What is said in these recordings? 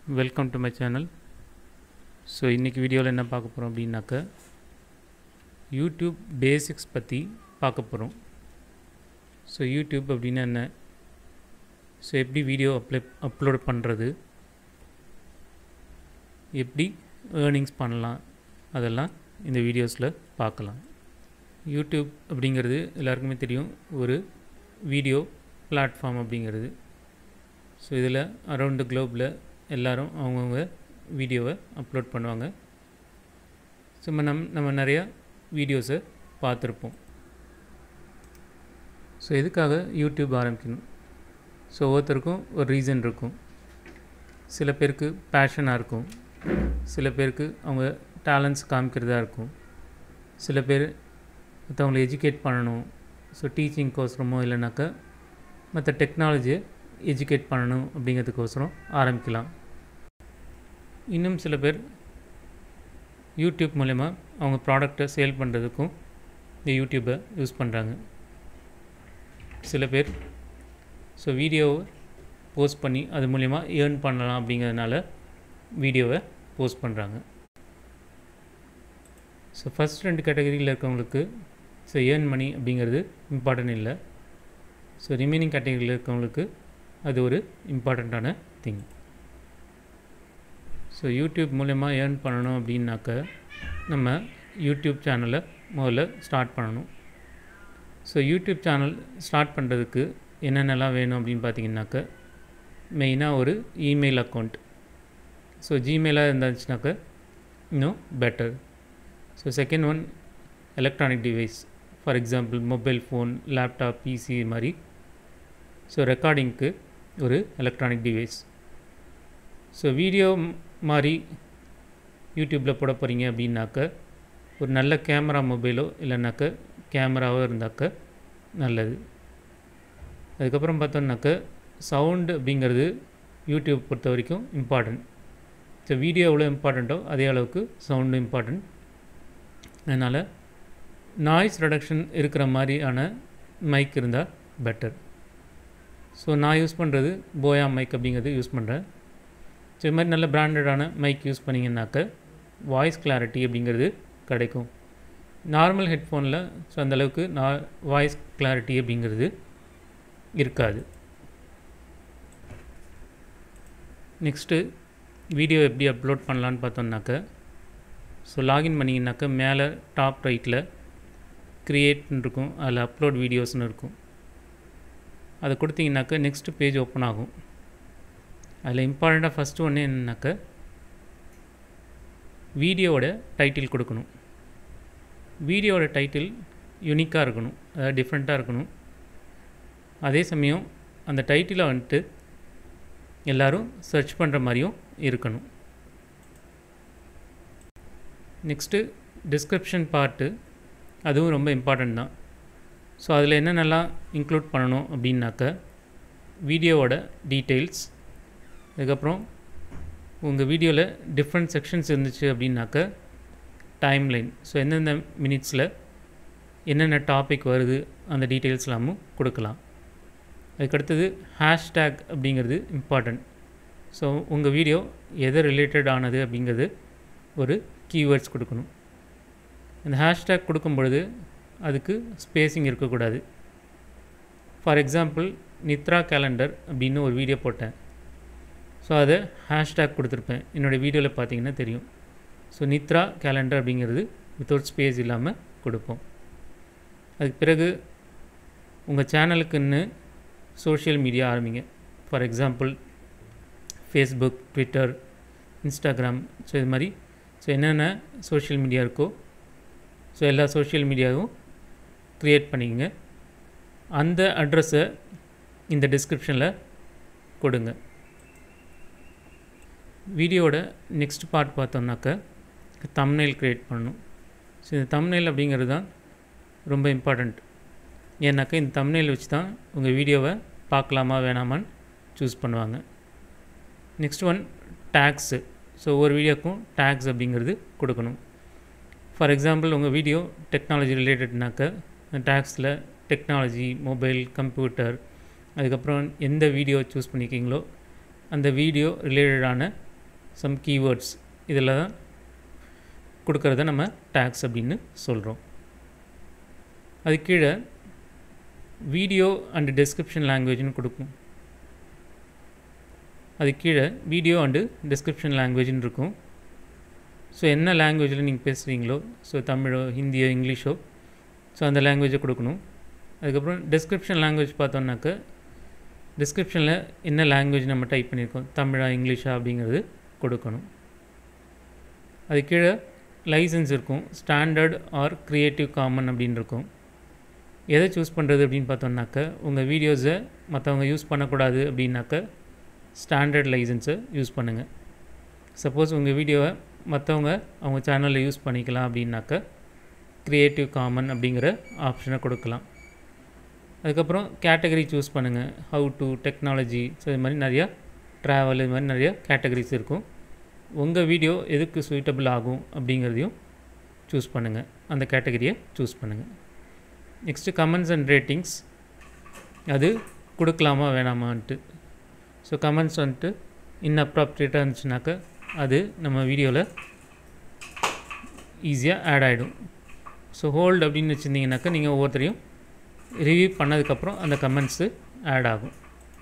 welcome to my channel so இன்றைக்கி வீடியோவில் என்ன பார்க்க போகிறோம் அப்படின்னாக்க யூடியூப் பேசிக்ஸ் பற்றி பார்க்க போகிறோம் ஸோ யூடியூப் அப்படின்னா என்ன ஸோ எப்படி வீடியோ அப்ளை அப்லோட் பண்ணுறது எப்படி ஏர்னிங்ஸ் பண்ணலாம் அதெல்லாம் இந்த வீடியோஸில் பார்க்கலாம் யூடியூப் அப்படிங்கிறது எல்லாருக்குமே தெரியும் ஒரு வீடியோ பிளாட்ஃபார்ம் அப்படிங்கிறது ஸோ இதில் அரவுண்ட் த குளோபில் எல்லோரும் அவங்கவுங்க வீடியோவை அப்லோட் பண்ணுவாங்க ஸோ நம் நம்ம நிறையா வீடியோஸை பார்த்துருப்போம் ஸோ எதுக்காக யூடியூப் ஆரம்பிக்கணும் ஸோ ஒவ்வொருத்தருக்கும் ஒரு ரீசன் இருக்கும் சில பேருக்கு பேஷனாக இருக்கும் சில பேருக்கு அவங்க டேலண்ட்ஸ் காமிக்கிறதா இருக்கும் சில பேர் மற்றவங்களை எஜுகேட் பண்ணணும் ஸோ டீச்சிங்க்கோசரமோ இல்லைனாக்கா மற்ற டெக்னாலஜியை எஜுகேட் பண்ணணும் அப்படிங்கிறதுக்கோசரம் ஆரம்பிக்கலாம் இன்னும் சில பேர் யூடியூப் மூலயமா அவங்க ப்ராடக்டை சேல் பண்ணுறதுக்கும் இந்த யூடியூப்பை யூஸ் பண்ணுறாங்க சில பேர் ஸோ வீடியோவை போஸ்ட் பண்ணி அது மூலயமா ஏர்ன் பண்ணலாம் அப்படிங்கிறதுனால வீடியோவை போஸ்ட் பண்ணுறாங்க ஸோ ஃபஸ்ட் ரெண்டு கேட்டகரியில் இருக்கவங்களுக்கு ஸோ ஏர்ன் மணி அப்படிங்கிறது இம்பார்ட்டன்ட் இல்லை ஸோ ரிமைனிங் கேட்டகரியில் இருக்கவங்களுக்கு அது ஒரு இம்பார்ட்டண்ட்டான திங் ஸோ யூடியூப் மூலயமா ஏர்ன் பண்ணணும் அப்படின்னாக்க நம்ம யூடியூப் சேனலை முதல்ல ஸ்டார்ட் பண்ணணும் ஸோ யூடியூப் சேனல் ஸ்டார்ட் பண்ணுறதுக்கு என்னென்னலாம் வேணும் அப்படின்னு பார்த்தீங்கன்னாக்க மெயினாக ஒரு இமெயில் அக்கௌண்ட் ஸோ ஜிமெயிலாக இருந்துச்சுனாக்க இன்னும் better so second one electronic device for example mobile phone laptop PC மாதிரி ஸோ ரெக்கார்டிங்க்கு ஒரு எலக்ட்ரானிக் டிவைஸ் ஸோ வீடியோ மாதிரி யூடியூப்பில் போட போகிறீங்க அப்படின்னாக்க ஒரு நல்ல கேமரா மொபைலோ இல்லைனாக்க கேமராவோ இருந்தாக்க நல்லது அதுக்கப்புறம் பார்த்தோம்னாக்க சவுண்டு அப்படிங்கிறது யூடியூப் பொறுத்த வரைக்கும் இம்பார்ட்டன்ட் ஸோ வீடியோ எவ்வளோ இம்பார்ட்டண்ட்டோ அதே அளவுக்கு சவுண்டும் இம்பார்ட்டன்ட் அதனால் நாய்ஸ் ரிடக்ஷன் இருக்கிற மாதிரியான மைக் இருந்தால் பெட்டர் ஸோ நான் யூஸ் பண்ணுறது போயா மைக் அப்படிங்கிறது யூஸ் பண்ணுறேன் ஸோ இது மாதிரி நல்ல பிராண்டடான மைக் யூஸ் பண்ணிங்கன்னாக்க வாய்ஸ் கிளாரிட்டி அப்படிங்கிறது கிடைக்கும் நார்மல் ஹெட்ஃபோனில் ஸோ அந்தளவுக்கு நான் வாய்ஸ் கிளாரிட்டி அப்படிங்கிறது இருக்காது நெக்ஸ்ட்டு வீடியோ எப்படி அப்லோட் பண்ணலான்னு பார்த்தோம்னாக்க ஸோ லாகின் பண்ணிங்கனாக்கா மேலே டாப் ரைட்டில் க்ரியேட்னு இருக்கும் அதில் அப்லோட் வீடியோஸ்னு இருக்கும் அதை கொடுத்தீங்கன்னாக்கா நெக்ஸ்ட் பேஜ் ஓப்பன் ஆகும் அதில் இம்பார்ட்டண்ட்டாக ஃபஸ்ட்டு ஒன்று என்னன்னாக்க வீடியோவோட டைட்டில் கொடுக்கணும் வீடியோவோட டைட்டில் யூனிக்காக இருக்கணும் அதாவது டிஃப்ரெண்ட்டாக இருக்கணும் அதே சமயம் அந்த டைட்டிலை வந்துட்டு எல்லோரும் சர்ச் பண்ணுற மாதிரியும் இருக்கணும் நெக்ஸ்ட்டு டிஸ்கிரிப்ஷன் பார்ட்டு அதுவும் ரொம்ப இம்பார்ட்டண்ட் தான் ஸோ அதில் என்னென்னலாம் இன்க்ளூட் பண்ணணும் அப்படின்னாக்க வீடியோவோட டீட்டெயில்ஸ் அதுக்கப்புறம் உங்கள் வீடியோவில் டிஃப்ரெண்ட் செக்ஷன்ஸ் இருந்துச்சு அப்படின்னாக்க டைம்லைன் ஸோ எந்தெந்த மினிட்ஸில் என்னென்ன டாபிக் வருது அந்த டீட்டெயில்ஸ் எல்லாமும் கொடுக்கலாம் அதுக்கடுத்தது ஹேஷ்டேக் அப்படிங்கிறது இம்பார்ட்டண்ட் ஸோ உங்கள் வீடியோ எதை ரிலேட்டட் ஆனது அப்படிங்கிறது ஒரு கீவேர்ட்ஸ் கொடுக்கணும் இந்த ஹேஷ்டேக் கொடுக்கும் பொழுது அதுக்கு ஸ்பேஸிங் இருக்கக்கூடாது ஃபார் எக்ஸாம்பிள் நித்ரா கேலண்டர் அப்படின்னு ஒரு வீடியோ போட்டேன் ஸோ அதை ஹேஷ்டேக் கொடுத்துருப்பேன் என்னோடய வீடியோவில் பார்த்தீங்கன்னா தெரியும் ஸோ நித்ரா கேலண்டர் அப்படிங்கிறது வித்தவுட் ஸ்பேஸ் இல்லாமல் கொடுப்போம் அதுக்கு பிறகு உங்கள் சேனலுக்குன்னு சோஷியல் மீடியா ஆரம்பிங்க for example Facebook Twitter Instagram so இது மாதிரி ஸோ என்னென்ன சோஷியல் மீடியா இருக்கோ ஸோ எல்லா சோஷியல் மீடியாவும் க்ரியேட் பண்ணிக்கங்க அந்த அட்ரஸை இந்த டிஸ்கிரிப்ஷனில் கொடுங்க வீடியோட நெக்ஸ்ட் பார்ட் பார்த்தோம்னாக்க தம்னைல் க்ரியேட் பண்ணணும் ஸோ இந்த தம்னைல் அப்படிங்கிறது தான் ரொம்ப இம்பார்ட்டண்ட் ஏன்னாக்கா இந்த தம்னைல் வச்சு தான் உங்கள் வீடியோவை பார்க்கலாமா வேணாமான்னு சூஸ் பண்ணுவாங்க நெக்ஸ்ட் ஒன் டேக்ஸு ஸோ ஒவ்வொரு வீடியோக்கும் டேக்ஸ் அப்படிங்கிறது கொடுக்கணும் ஃபார் எக்ஸாம்பிள் உங்கள் வீடியோ டெக்னாலஜி ரிலேட்டட்னாக்க டேக்ஸில் டெக்னாலஜி மொபைல் கம்ப்யூட்டர் அதுக்கப்புறம் எந்த வீடியோ சூஸ் பண்ணிக்கிங்களோ அந்த வீடியோ ரிலேட்டடான சம் கீவேர்ட்ஸ் இதில் தான் கொடுக்கறத நம்ம டேக்ஸ் அப்படின்னு சொல்கிறோம் அது கீழே வீடியோ அண்டு டெஸ்கிரிப்ஷன் லாங்குவேஜ்னு கொடுக்கும் அது கீழே வீடியோ அண்டு டெஸ்கிரிப்ஷன் லாங்குவேஜ்னு இருக்கும் ஸோ என்ன லாங்குவேஜில் நீங்கள் பேசுகிறீங்களோ ஸோ தமிழோ ஹிந்தியோ இங்கிலீஷோ ஸோ அந்த லாங்குவேஜை கொடுக்கணும் அதுக்கப்புறம் டெஸ்கிரிப்ஷன் லாங்குவேஜ் பார்த்தோம்னாக்க டிஸ்கிரிப்ஷனில் என்ன லாங்குவேஜ் நம்ம டைப் பண்ணியிருக்கோம் தமிழா இங்கிலீஷா அப்படிங்கிறது கொடுக்கணும் அது கீழே லைசன்ஸ் இருக்கும் ஸ்டாண்டர்ட் ஆர் க்ரியேட்டிவ் காமன் அப்படின்னு இருக்கும் எதை சூஸ் பண்ணுறது அப்படின்னு பார்த்தோம்னாக்க உங்கள் வீடியோஸை மற்றவங்க யூஸ் பண்ணக்கூடாது அப்படின்னாக்க ஸ்டாண்டர்ட் லைசன்ஸை யூஸ் பண்ணுங்கள் சப்போஸ் உங்கள் வீடியோவை மற்றவங்க அவங்க சேனலில் யூஸ் பண்ணிக்கலாம் அப்படின்னாக்க க்ரியேட்டிவ் காமன் அப்படிங்கிற ஆப்ஷனை கொடுக்கலாம் அதுக்கப்புறம் கேட்டகரி சூஸ் பண்ணுங்கள் ஹவு டு டெக்னாலஜி ஸோ இது மாதிரி நிறையா ட்ராவல் இது மாதிரி நிறைய கேட்டகரிஸ் இருக்கும் உங்கள் வீடியோ எதுக்கு சூட்டபிள் ஆகும் அப்படிங்கிறதையும் சூஸ் பண்ணுங்கள் அந்த கேட்டகரியை சூஸ் பண்ணுங்கள் நெக்ஸ்ட்டு கமெண்ட்ஸ் அண்ட் ரேட்டிங்ஸ் அது கொடுக்கலாமா வேணாமான்ட்டு ஸோ கமெண்ட்ஸ் வந்துட்டு இன்அப்ராப்ரியேட்டாக இருந்துச்சுனாக்க அது நம்ம வீடியோவில் ஈஸியாக ஆட் ஆகிடும் ஸோ ஹோல்டு அப்படின்னு வச்சுருந்தீங்கனாக்கா நீங்கள் ஒவ்வொருத்தரையும் ரிவ்யூ பண்ணதுக்கப்புறம் அந்த கமெண்ட்ஸு ஆட் ஆகும்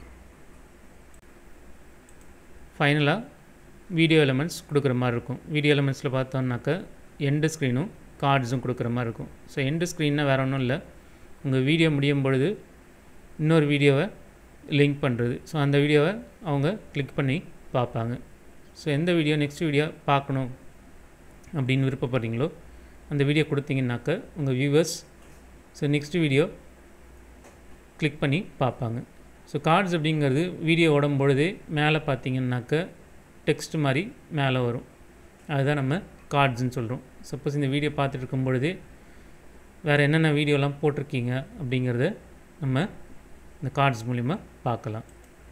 ஃபைனலாக வீடியோ எலமெண்ட்ஸ் கொடுக்குற மாதிரி இருக்கும் வீடியோ எலமெண்ட்ஸில் பார்த்தோம்னாக்கா எண்டு ஸ்க்ரீனும் கார்ட்ஸும் கொடுக்குற மாதிரி இருக்கும் ஸோ எண்டு ஸ்க்ரீன்னா வேறு ஒன்றும் இல்லை உங்கள் வீடியோ முடியும் பொழுது இன்னொரு வீடியோவை லிங்க் பண்ணுறது ஸோ அந்த வீடியோவை அவங்க கிளிக் பண்ணி பார்ப்பாங்க ஸோ எந்த வீடியோ நெக்ஸ்ட் வீடியோ பார்க்கணும் அப்படின்னு விருப்பப்படுறீங்களோ அந்த வீடியோ கொடுத்தீங்கன்னாக்க உங்கள் viewers so next video click பண்ணி பார்ப்பாங்க ஸோ கார்ட்ஸ் அப்படிங்கிறது வீடியோ ஓடும் பொழுதே மேலே பார்த்தீங்கன்னாக்க டெக்ஸ்ட் மாதிரி மேலே வரும் அதுதான் நம்ம கார்ட்ஸ்னு சொல்கிறோம் சப்போஸ் இந்த வீடியோ பார்த்துட்டு இருக்கும் பொழுதே வேறு என்னென்ன வீடியோலாம் போட்டிருக்கீங்க அப்படிங்கிறத நம்ம இந்த கார்ட்ஸ் மூலிமா பார்க்கலாம்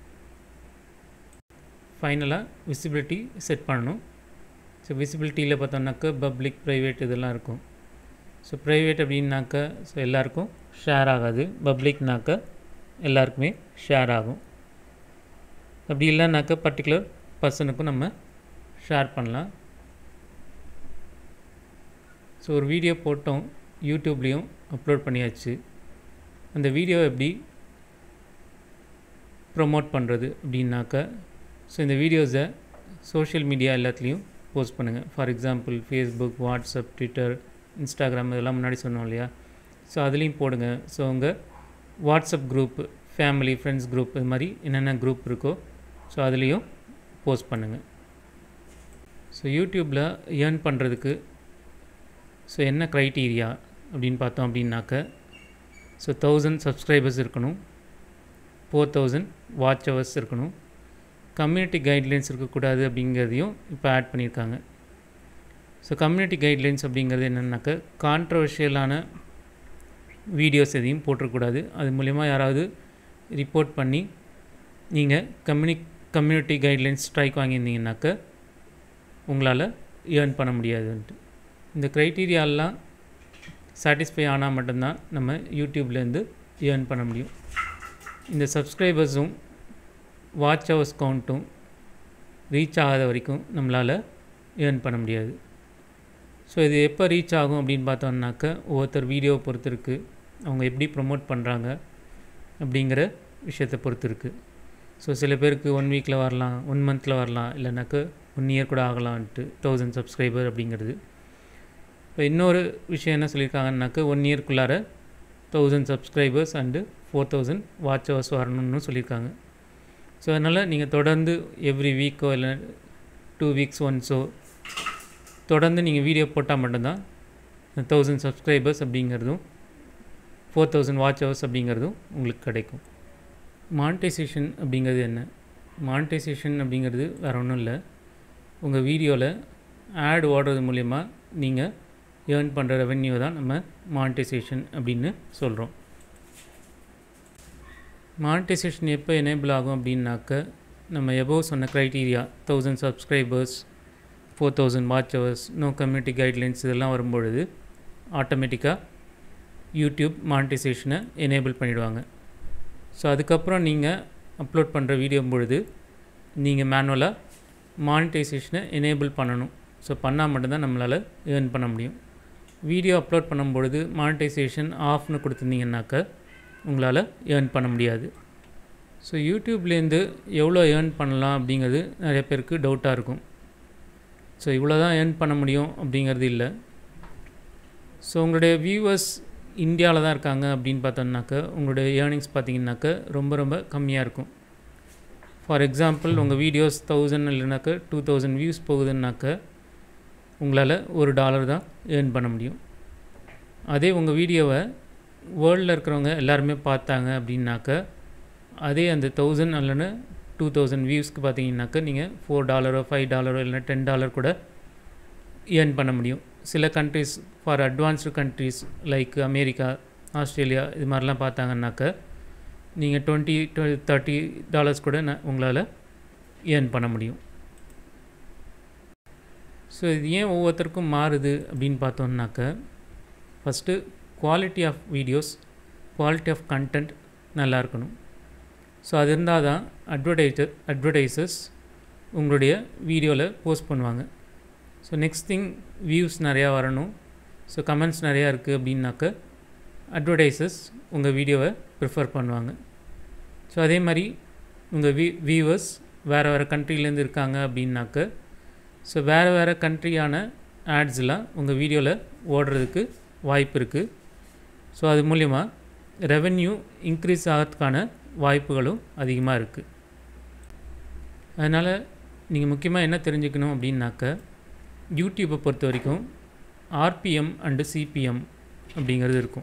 ஃபைனலாக விசிபிலிட்டி செட் பண்ணணும் ஸோ விசிபிலிட்டியில் பார்த்தோம்னாக்க பப்ளிக் ப்ரைவேட் இதெல்லாம் இருக்கும் ஸோ ப்ரைவேட் அப்படின்னாக்க ஸோ எல்லாருக்கும் ஷேர் ஆகாது பப்ளிக்னாக்க எல்லாருக்குமே ஷேர் ஆகும் அப்படி இல்லைனாக்க பர்டிகுலர் பர்சனுக்கும் நம்ம ஷேர் பண்ணலாம் ஸோ ஒரு வீடியோ போட்டோம் யூடியூப்லேயும் அப்லோட் பண்ணியாச்சு அந்த வீடியோ எப்படி ப்ரொமோட் பண்ணுறது அப்படின்னாக்க ஸோ இந்த வீடியோஸை சோஷியல் மீடியா எல்லாத்துலேயும் போஸ்ட் பண்ணுங்கள் for example Facebook WhatsApp Twitter Instagram இதெல்லாம் முன்னாடி சொன்னோம் இல்லையா ஸோ அதுலேயும் போடுங்க ஸோ உங்கள் WhatsApp group family friends group இது மாதிரி என்னென்ன குரூப் இருக்கோ ஸோ அதுலேயும் போஸ்ட் பண்ணுங்கள் ஸோ யூடியூப்பில் ஏர்ன் பண்ணுறதுக்கு ஸோ என்ன க்ரைட்டீரியா அப்படின்னு பார்த்தோம் அப்படின்னாக்க ஸோ தௌசண்ட் சப்ஸ்கிரைபர்ஸ் இருக்கணும் ஃபோர் தௌசண்ட் வாட்ச் ஹவர்ஸ் இருக்கணும் கம்யூனிட்டி கைட்லைன்ஸ் இருக்கக்கூடாது அப்படிங்கிறதையும் இப்போ ஆட் பண்ணியிருக்காங்க ஸோ கம்யூனிட்டி கைட்லைன்ஸ் அப்படிங்கிறது என்னென்னாக்க கான்ட்ரவர்ஷியலான வீடியோஸ் எதையும் போட்டுறக்கூடாது அது மூலிமா யாராவது ரிப்போர்ட் பண்ணி நீங்கள் கம்யூனி கம்யூனிட்டி கைட்லைன்ஸ் ஸ்ட்ரைக் வாங்கியிருந்தீங்கன்னாக்க உங்களால் ஏர்ன் பண்ண முடியாதுன்ட்டு இந்த க்ரைட்டீரியாலாம் சாட்டிஸ்ஃபை ஆனால் மட்டும்தான் நம்ம யூடியூப்லேருந்து ஏர்ன் பண்ண முடியும் இந்த சப்ஸ்கிரைபர்ஸும் வாட்ச் ஹவர்ஸ் கவுண்ட்டும் ரீச் ஆகாத வரைக்கும் நம்மளால் ஏர்ன் பண்ண முடியாது ஸோ இது எப்போ ரீச் ஆகும் அப்படின்னு பார்த்தோம்னாக்க ஒவ்வொருத்தர் வீடியோவை பொறுத்து இருக்குது அவங்க எப்படி ப்ரொமோட் பண்ணுறாங்க அப்படிங்கிற விஷயத்தை பொறுத்து இருக்குது ஸோ சில பேருக்கு ஒன் வீக்கில் வரலாம் ஒன் மந்தில் வரலாம் இல்லைனாக்க ஒன் இயர் கூட ஆகலான்ட்டு தௌசண்ட் சப்ஸ்கிரைபர் அப்படிங்கிறது இப்போ இன்னொரு விஷயம் என்ன சொல்லியிருக்காங்கன்னாக்க ஒன் இயர்க்குள்ளார thousand subscribers and four thousand watch hours வரணும்னு சொல்லியிருக்காங்க ஸோ அதனால் நீங்கள் தொடர்ந்து எவ்ரி வீக்கோ இல்லை டூ வீக்ஸ் ஒன்ஸோ தொடர்ந்து நீங்கள் வீடியோ போட்டால் மட்டும்தான் தௌசண்ட் சப்ஸ்கிரைபர்ஸ் அப்படிங்கிறதும் ஃபோர் தௌசண்ட் வாட்ச் ஹவர்ஸ் அப்படிங்கிறதும் உங்களுக்கு கிடைக்கும் மானிட்டைசேஷன் அப்படிங்கிறது என்ன மானிட்டைசேஷன் அப்படிங்கிறது வேறு ஒன்றும் இல்லை உங்கள் வீடியோவில் ஆட் ஓடுறது மூலிமா நீங்கள் ஏர்ன் பண்ணுற ரெவென்யூ தான் நம்ம மானிட்டைசேஷன் அப்படின்னு சொல்கிறோம் மானிட்டைசேஷன் எப்போ எனேபிள் ஆகும் அப்படின்னாக்க நம்ம எபோவ் சொன்ன criteria thousand subscribers four thousand watch hours no community guidelines இதெல்லாம் வரும்பொழுது ஆட்டோமேட்டிக்காக யூடியூப் மானிட்டைசேஷனை எனேபிள் பண்ணிவிடுவாங்க ஸோ அதுக்கப்புறம் நீங்கள் அப்லோட் பண்ணுற வீடியோ பொழுது நீங்கள் மேனுவலாக மானிட்டைசேஷனை எனேபிள் பண்ணணும் ஸோ பண்ணால் மட்டும்தான் நம்மளால் ஏர்ன் பண்ண முடியும் வீடியோ அப்லோட் பண்ணும்பொழுது மானிட்டைசேஷன் ஆஃப்னு கொடுத்துருந்தீங்கன்னாக்க உங்களால் ஏர்ன் பண்ண முடியாது ஸோ யூடியூப்லேருந்து எவ்வளோ ஏர்ன் பண்ணலாம் அப்படிங்கிறது நிறைய பேருக்கு டவுட்டாக இருக்கும் ஸோ இவ்வளோ தான் ஏர்ன் பண்ண முடியும் அப்படிங்கிறது இல்லை ஸோ உங்களுடைய வியூவர்ஸ் இந்தியாவில் தான் இருக்காங்க அப்படின்னு பார்த்தோம்னாக்க உங்களுடைய ஏர்னிங்ஸ் பார்த்தீங்கன்னாக்க ரொம்ப ரொம்ப கம்மியாக இருக்கும் ஃபார் எக்ஸாம்பிள் உங்கள் வீடியோஸ் தௌசண்ட் இல்லைனாக்க டூ தௌசண்ட் வியூஸ் போகுதுன்னாக்க உங்களால் ஒரு டாலர் தான் ஏர்ன் பண்ண முடியும் அதே உங்கள் வீடியோவை வேர்ல்டில் இருக்கிறவங்க எல்லாருமே பார்த்தாங்க அப்படின்னாக்க அதே அந்த தௌசண்ட் இல்லைன்னா டூ தௌசண்ட் வியூஸ்க்கு பார்த்தீங்கன்னாக்க நீங்கள் ஃபோர் டாலரோ ஃபைவ் டாலரோ இல்லைனா டென் டாலர் கூட ஏர்ன் பண்ண முடியும் சில countries for advanced countries like America Australia இது மாதிரிலாம் பார்த்தாங்கன்னாக்க நீங்கள் டுவெண்ட்டி தேர்ட்டி டாலர்ஸ் கூட ந உங்களால் ஏர்ன் பண்ண முடியும் ஸோ இது ஏன் ஒவ்வொருத்தருக்கும் மாறுது அப்படின்னு பார்த்தோம்னாக்க first quality of videos quality of content நல்லா இருக்கணும் ஸோ அது இருந்தால் தான் அட்வர்டைசர் அட்வர்டைசர்ஸ் உங்களுடைய வீடியோவில் போஸ்ட் பண்ணுவாங்க ஸோ நெக்ஸ்ட் திங் வியூஸ் நிறையா வரணும் ஸோ கமெண்ட்ஸ் நிறையா இருக்குது அப்படின்னாக்க அட்வர்டைசர்ஸ் உங்கள் வீடியோவை ப்ரிஃபர் பண்ணுவாங்க ஸோ அதே மாதிரி உங்கள் வி வியூவர்ஸ் வேறு வேறு கண்ட்ரிலேருந்து இருக்காங்க அப்படின்னாக்க ஸோ வேறு வேறு கண்ட்ரியான ஆட்ஸ்லாம் உங்கள் வீடியோவில் ஓடுறதுக்கு வாய்ப்பு இருக்குது ஸோ அது மூலிமா ரெவென்யூ இன்க்ரீஸ் ஆகிறதுக்கான வாய்ப்புகளும் அதிகமாக இருக்குது அதனால் நீங்கள் முக்கியமாக என்ன தெரிஞ்சுக்கணும் அப்படின்னாக்க யூடியூப்பை பொறுத்த வரைக்கும் ஆர்பிஎம் அண்டு சிபிஎம் அப்படிங்கிறது இருக்கும்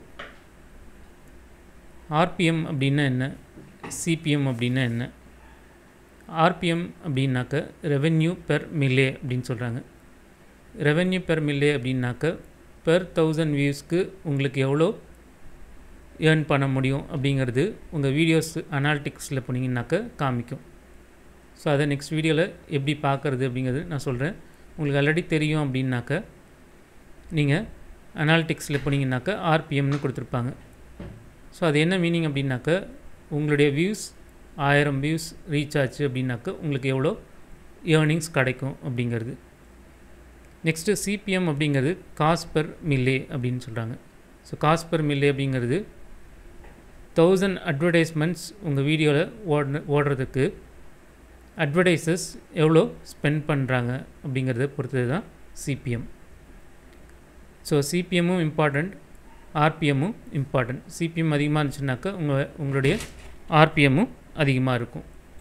ஆர்பிஎம் அப்படின்னா என்ன சிபிஎம் அப்படின்னா என்ன ஆர்பிஎம் அப்படின்னாக்க ரெவென்யூ பெர் மில்லே அப்படின்னு சொல்கிறாங்க ரெவென்யூ பெர் மில்லே அப்படின்னாக்க பெர் தௌசண்ட் வியூஸ்க்கு உங்களுக்கு எவ்வளோ ஏர்ன் பண்ண முடியும் அப்படிங்கிறது உங்கள் வீடியோஸ் அனாலிட்டிக்ஸில் போனீங்கன்னாக்க காமிக்கும் ஸோ அதை நெக்ஸ்ட் வீடியோவில் எப்படி பார்க்குறது அப்படிங்கிறது நான் சொல்கிறேன் உங்களுக்கு ஆல்ரெடி தெரியும் அப்படின்னாக்க நீங்கள் அனாலிட்டிக்ஸில் போனீங்கன்னாக்க ஆர்பிஎம்னு கொடுத்துருப்பாங்க ஸோ அது என்ன மீனிங் அப்படின்னாக்க உங்களுடைய வியூஸ் ஆயிரம் வியூஸ் ரீச் ஆச்சு அப்படின்னாக்க உங்களுக்கு எவ்வளோ ஏர்னிங்ஸ் கிடைக்கும் அப்படிங்கிறது நெக்ஸ்ட்டு சிபிஎம் அப்படிங்கிறது காஸ் பெர் மில்லே அப்படின்னு சொல்கிறாங்க ஸோ காஸ் பெர் மில்லே அப்படிங்கிறது தௌசண்ட் அட்வர்டைஸ்மெண்ட்ஸ் உங்கள் வீடியோவில் ஓட ஓடுறதுக்கு அட்வர்டைசர்ஸ் எவ்வளோ ஸ்பெண்ட் பண்ணுறாங்க அப்படிங்கிறத பொறுத்தது தான் சிபிஎம் ஸோ சிபிஎம்மும் இம்பார்ட்டண்ட் ஆர்பிஎம்மும் இம்பார்ட்டண்ட் சிபிஎம் அதிகமாக இருந்துச்சுனாக்கா உங்கள் உங்களுடைய ஆர்பிஎம்மும் அதிகமாக இருக்கும்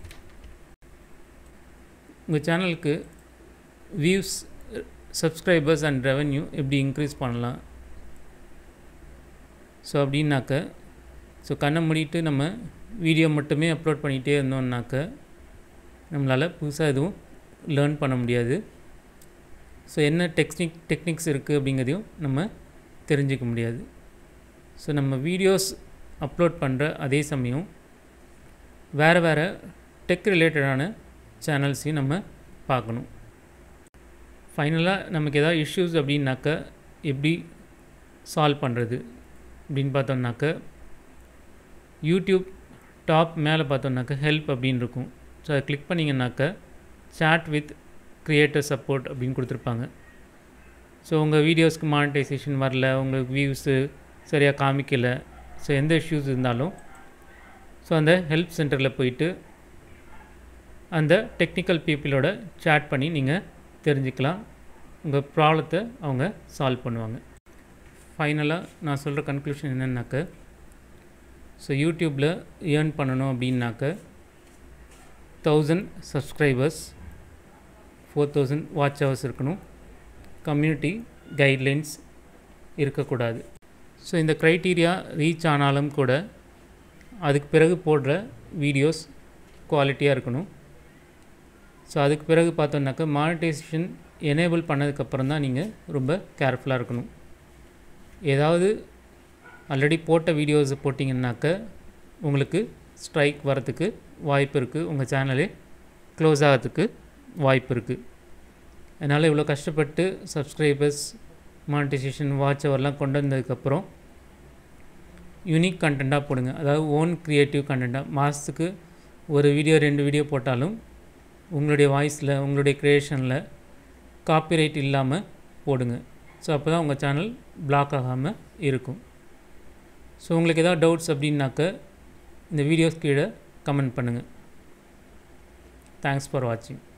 உங்கள் சேனலுக்கு வியூஸ் சப்ஸ்கிரைபர்ஸ் அண்ட் ரெவென்யூ எப்படி இன்க்ரீஸ் பண்ணலாம் ஸோ அப்படின்னாக்க ஸோ கண்ணை மூடிட்டு நம்ம வீடியோ மட்டுமே அப்லோட் பண்ணிகிட்டே இருந்தோம்னாக்க நம்மளால் புதுசாக எதுவும் லேர்ன் பண்ண முடியாது ஸோ என்ன டெக்னிக் டெக்னிக்ஸ் இருக்குது அப்படிங்கிறதையும் நம்ம தெரிஞ்சிக்க முடியாது ஸோ நம்ம வீடியோஸ் அப்லோட் பண்ணுற அதே சமயம் வேறு வேறு டெக் ரிலேட்டடான சேனல்ஸையும் நம்ம பார்க்கணும் ஃபைனலாக நமக்கு எதாவது இஷ்யூஸ் அப்படின்னாக்க எப்படி சால்வ் பண்ணுறது அப்படின்னு பார்த்தோம்னாக்க யூடியூப் டாப் மேலே பார்த்தோம்னாக்க ஹெல்ப் அப்படின்னு இருக்கும் ஸோ அதை கிளிக் பண்ணிங்கனாக்க சாட் வித் க்ரியேட்டர் சப்போர்ட் அப்படின்னு கொடுத்துருப்பாங்க ஸோ உங்கள் வீடியோஸ்க்கு மானிட்டைசேஷன் வரல உங்களுக்கு வியூஸு சரியாக காமிக்கலை ஸோ எந்த இஷ்யூஸ் இருந்தாலும் ஸோ அந்த ஹெல்ப் சென்டரில் போயிட்டு அந்த டெக்னிக்கல் பீப்புளோட சேட் பண்ணி நீங்கள் தெரிஞ்சுக்கலாம் உங்கள் ப்ராப்ளத்தை அவங்க சால்வ் பண்ணுவாங்க ஃபைனலாக நான் சொல்கிற கன்க்ளூஷன் என்னென்னாக்க ஸோ யூடியூப்பில் ஏர்ன் பண்ணணும் அப்படின்னாக்க thousand subscribers four thousand watch hours இருக்கணும் கம்யூனிட்டி கைட்லைன்ஸ் இருக்கக்கூடாது ஸோ இந்த க்ரைட்டீரியா ரீச் ஆனாலும் கூட அதுக்கு பிறகு போடுற வீடியோஸ் குவாலிட்டியாக இருக்கணும் ஸோ அதுக்கு பிறகு பார்த்தோன்னாக்கா மானிட்டைசேஷன் எனேபிள் பண்ணதுக்கப்புறம் தான் நீங்கள் ரொம்ப கேர்ஃபுல்லாக இருக்கணும் ஏதாவது ஆல்ரெடி போட்ட வீடியோஸை போட்டிங்கன்னாக்க உங்களுக்கு ஸ்ட்ரைக் வரத்துக்கு வாய்ப்பு இருக்குது உங்கள் சேனலே க்ளோஸ் ஆகிறதுக்கு வாய்ப்பு இருக்குது அதனால் இவ்வளோ கஷ்டப்பட்டு சப்ஸ்கிரைபர்ஸ் மானிட்டைசேஷன் வாட்ச் அவர்லாம் கொண்டு வந்ததுக்கப்புறம் யூனிக் கண்டென்ட்டாக போடுங்க அதாவது ஓன் க்ரியேட்டிவ் கண்டென்ட்டாக மாதத்துக்கு ஒரு வீடியோ ரெண்டு வீடியோ போட்டாலும் உங்களுடைய வாய்ஸில் உங்களுடைய க்ரியேஷனில் காப்பிரைட் இல்லாமல் போடுங்க ஸோ அப்போ தான் உங்கள் சேனல் பிளாக் ஆகாமல் இருக்கும் ஸோ உங்களுக்கு ஏதாவது டவுட்ஸ் அப்படின்னாக்க இந்த வீடியோஸ் கீழே கமெண்ட் பண்ணுங்கள் தேங்க்ஸ் ஃபார் வாட்சிங்